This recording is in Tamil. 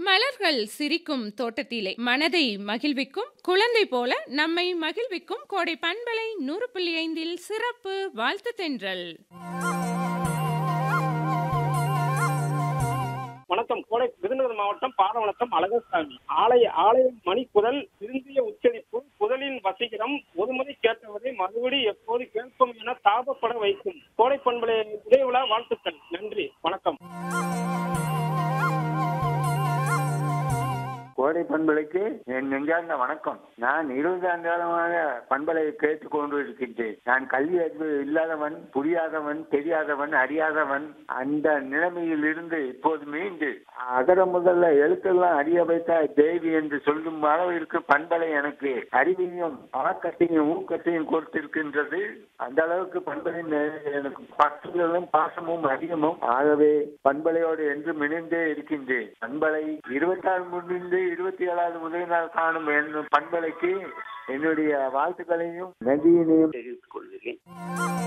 மலர்கள் சிரிக்கும் தோட்டத்திலே மனதை மகிழ்விக்கும் குழந்தை போல நம்மை மகிழ்விக்கும் கோடை பண்பலை நூறு புள்ளி ஐந்தில் சிறப்பு வாழ்த்து தென்றல் வணக்கம் கோடை விருதுநகர் மாவட்டம் பாலவனத்தம் அழகசாமி ஆலய ஆலயம் மணி குதல் திருந்திய உச்சரிப்பு குதலின் வசீகரம் ஒருமுறை கேட்டவரை மறுபடி எப்போது கேட்போம் என தாபப்பட வைக்கும் கோடை பண்பலை இடைவிழா வாழ்த்துக்கள் நன்றி வணக்கம் கோடை பண்பலைக்கு என் நெஞ்சார்ந்த வணக்கம் நான் இருபது ஆண்டு காலமாக பண்பலையை கேட்டுக் கொண்டு இருக்கின்றேன் நான் கல்வி அறிவு இல்லாதவன் புரியாதவன் தெரியாதவன் அறியாதவன் அந்த நிலைமையில் இருந்து இப்போது மீண்டு அகர முதல்ல எழுத்தெல்லாம் அறிய வைத்த தேவி என்று சொல்லும் அளவிற்கு பண்பலை எனக்கு அறிவையும் ஆக்கத்தையும் ஊக்கத்தையும் கொடுத்திருக்கின்றது அந்த அளவுக்கு பண்பலை எனக்கு பற்றுதலும் பாசமும் அதிகமும் ஆகவே பண்பலையோடு என்றும் இணைந்தே இருக்கின்றேன் பண்பலை இருபத்தாறு முடிந்து இருபத்தி ஏழாவது முதல் நாள் காணும் என்னும் பண்பலைக்கு என்னுடைய வாழ்த்துக்களையும் நன்றியினையும் தெரிவித்துக் கொள்கிறேன்